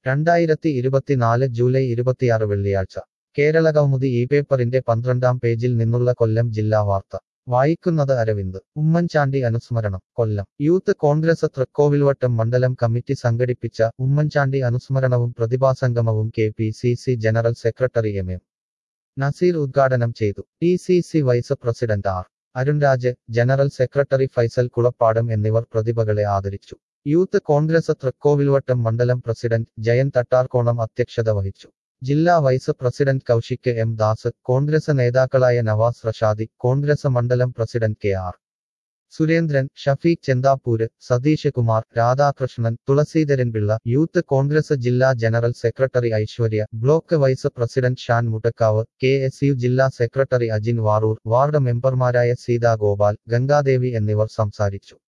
രണ്ടായിരത്തി ഇരുപത്തിനാല് ജൂലൈ ഇരുപത്തിയാറ് വെള്ളിയാഴ്ച കേരള കൗമുദി ഈ പേപ്പറിന്റെ പന്ത്രണ്ടാം പേജിൽ നിന്നുള്ള കൊല്ലം ജില്ലാ വാർത്ത വായിക്കുന്നത് അരവിന്ദ് ഉമ്മൻചാണ്ടി അനുസ്മരണം കൊല്ലം യൂത്ത് കോൺഗ്രസ് തൃക്കോവിൽവട്ടം മണ്ഡലം കമ്മിറ്റി സംഘടിപ്പിച്ച Oommen Chandy അനുസ്മരണവും പ്രതിഭാസംഗമവും K P C C general secretary M M Naseer ഉദ്ഘാടനം ചെയ്തു T C C vice president R Arunraj general secretary Faisal Kulappadam എന്നിവർ പ്രതിഭകളെ ആദരിച്ചു യൂത്ത് കോൺഗ്രസ് തൃക്കോവിൽവട്ടം മണ്ഡലം പ്രസിഡന്റ് ജയൻ തട്ടാർകോണം അധ്യക്ഷത വഹിച്ചു ജില്ലാ vice president Kaushik M Das Congress നേതാക്കളായ നവാസ് റഷാദി കോൺഗ്രസ് മണ്ഡലം president K R Surendran Shafeeq Chenthappoor Satheesh Kumar Radhakrishnan Thulaseedharan Pillai youth Congress ജില്ലാ general secretary Aishwarya block vice president Shan Muttakkavu K S U ജില്ലാ സെക്രട്ടറി അജിൻ വാറൂർ വാർഡ് മെമ്പർമാരായ സീതാ ഗോപാൽ ഗംഗാദേവി എന്നിവർ സംസാരിച്ചു